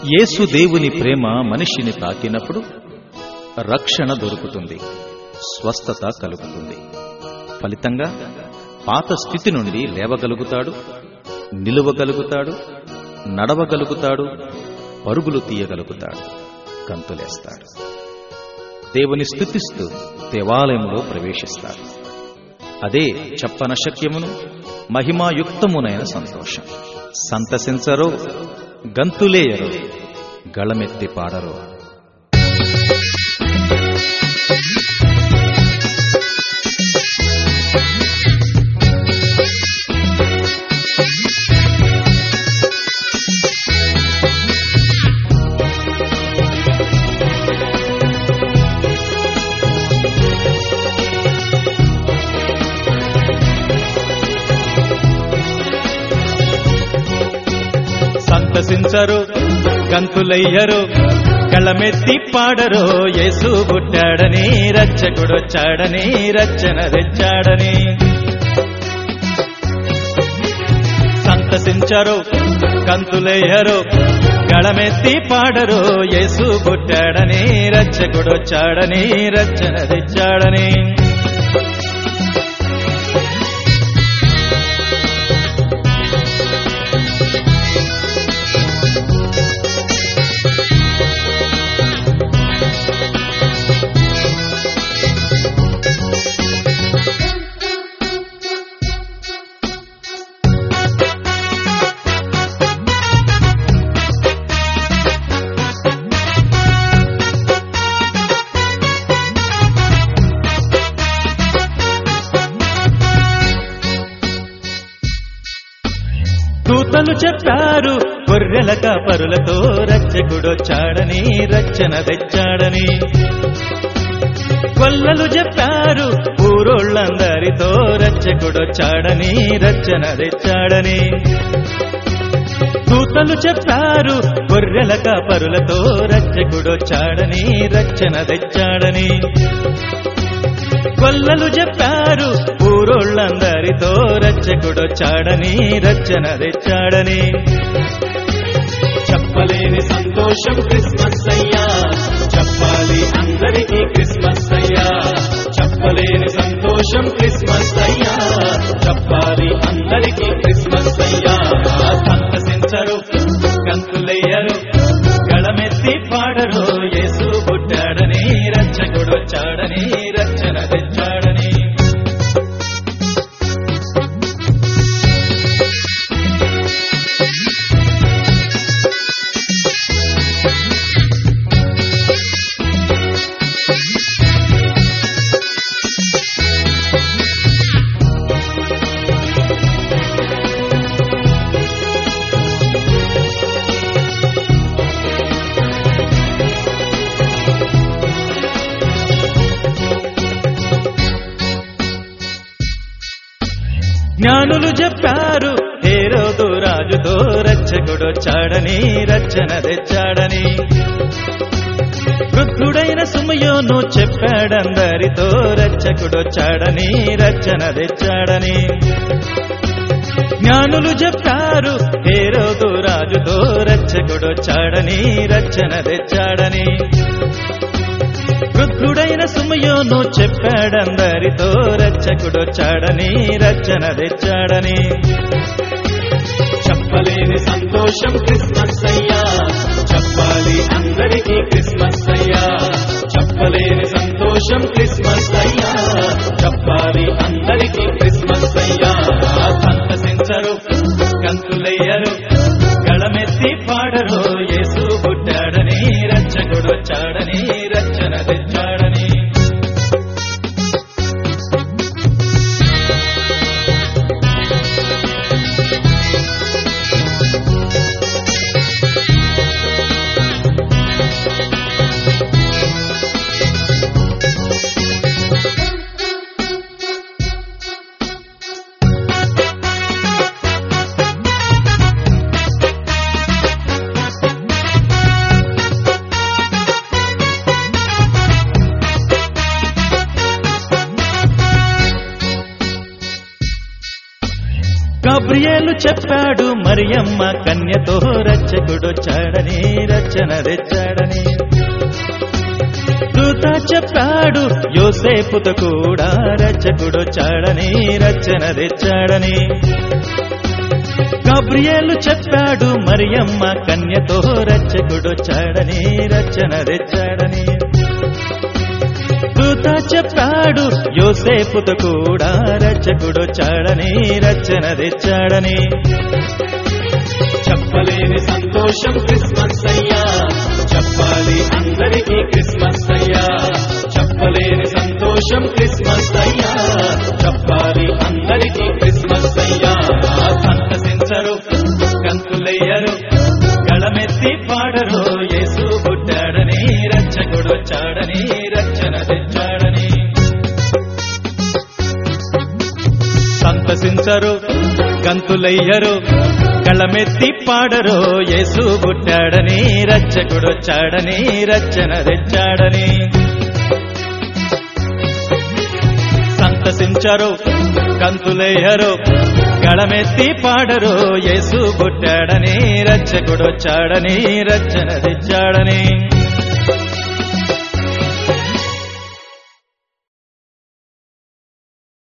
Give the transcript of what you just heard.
యేసు దేవుని ప్రేమ మనిషిని తాకినప్పుడు రక్షణ దొరుకుతుంది స్వస్థత కలుగుతుంది ఫలితంగా పాత స్థితి నుండి లేవగలుగుతాడు నిలువగలుగుతాడు నడవగలుగుతాడు పరుగులు తీయగలుగుతాడు గంతులేస్తాడు దేవుని స్థుతిస్తూ దేవాలయంలో ప్రవేశిస్తాడు అదే చెప్పనశక్యమును మహిమాయుక్తమునైన సంతోషం సంతసించరో గంతులేయరో గళమెత్తి పాడరో సంతసించరు గంతులయ్యరు కళ్ళమెత్తి పాడరు యేసు పుట్టాడని రచ్చకుడొచ్చాడని రచ్చన తెచ్చాడని సంతసించరు కంతులయ్యరు గళమెత్తి పాడరు యేసు పుట్టాడని రచ్చకుడొచ్చాడని రచ్చన తెచ్చాడని దూతలు చెప్పారు గొర్రెల కాపరులతో రచ్చకుడొచ్చాడని రచ్చన తెచ్చాడని కొల్లలు చెప్పారు ఊరోళ్ళందరితో రచ్చకుడొచ్చాడని రచ్చన తెచ్చాడని దూతలు చెప్పారు గొర్రెల కాపరులతో రచ్చకుడొచ్చాడని రచ్చన తెచ్చాడని కొల్లలు చెప్పారు ఊరోళ్ళందరితో రచ్చకుడొచ్చాడని రచ్చన తెచ్చాడని చెప్పలేని సంతోషం క్రిస్మస్ అయ్యా చెప్పాలి అందరికీ క్రిస్మస్ అయ్యా చెప్పలేని సంతోషం క్రిస్మస్ అయ్యా చెప్పాలి అందరికీ క్రిస్మస్ అయ్యా సంతసించరు కంతులయ్యరు గళమెత్తి పాడరు యేసు పుట్టాడని రచ్చకుడొచ్చాడని రచ్చన తెచ్చాడని జ్ఞానులు చెప్పారు హేరోదు రాజుతో రచ్చకుడొచ్చాడని రచ్చన తెచ్చాడని వృద్ధుడైన సుమయోను చెప్పాడందరితో రచ్చకుడొచ్చాడని రచ్చన తెచ్చాడని జ్ఞానులు చెప్పారు హేరోదు రాజుతో రచ్చకుడొచ్చాడని రచ్చన తెచ్చాడని వృద్ధుడైన సుమయోను చెప్పాడందరితో రచ్చకుడొచ్చాడని రచ్చన తెచ్చాడని చెప్పలేని సంతోషం క్రిస్మస్ అయ్యా చెప్పాలి అందరికీ క్రిస్మస్ అయ్యా చెప్పలేని సంతోషం క్రిస్మస్ అయ్యా చెప్పాలి అందరికీ క్రిస్మస్ అయ్యా సంతసించరు కంతులయ్యరు గళమెత్తి పాడరు యేసు పుట్టాడని రచ్చకుడొచ్చాడని రచ్చన తెచ్చాడని గబ్రియేలు చెప్పాడు మరియమ్మ కన్యతో రచ్చకుడొచ్చాడని రచన తెచ్చాడని దూత చెప్పాడు యోసేపుతో కూడా రచ్చకుడొచ్చాడని రచన తెచ్చాడని గబ్రియేలు చెప్పాడు మరియమ్మ కన్యతో రచ్చకుడొచ్చాడని రచన తెచ్చాడని దూత చెప్పాడు యోసేపుతో కూడా రచ్చకుడొచ్చాడని రచన తెచ్చాడని చెప్పలేని సంతోషం క్రిస్మస్ అయ్యా చెప్పాలి అందరికీ క్రిస్మస్ అయ్యా చెప్పలేని సంతోషం క్రిస్మస్ అయ్యా చెప్పాలి అందరికీ క్రిస్మస్ అయ్యా సంతసించరు కంతులయ్యరు గళమెత్తి పాడరు యేసు పుట్టాడని రచ్చకుడొచ్చాడని రచన తెచ్చాడని సంతసించరు గంతులయ్యరు కళమెత్తి పాడరు యేసు పుట్టాడని రచ్చకుడొచ్చాడని రచన తెచ్చాడని సంతసించరు గంతులయ్యరు గళమెత్తి పాడరు యేసు పుట్టాడని రచ్చకుడొచ్చాడని రచన తెచ్చాడని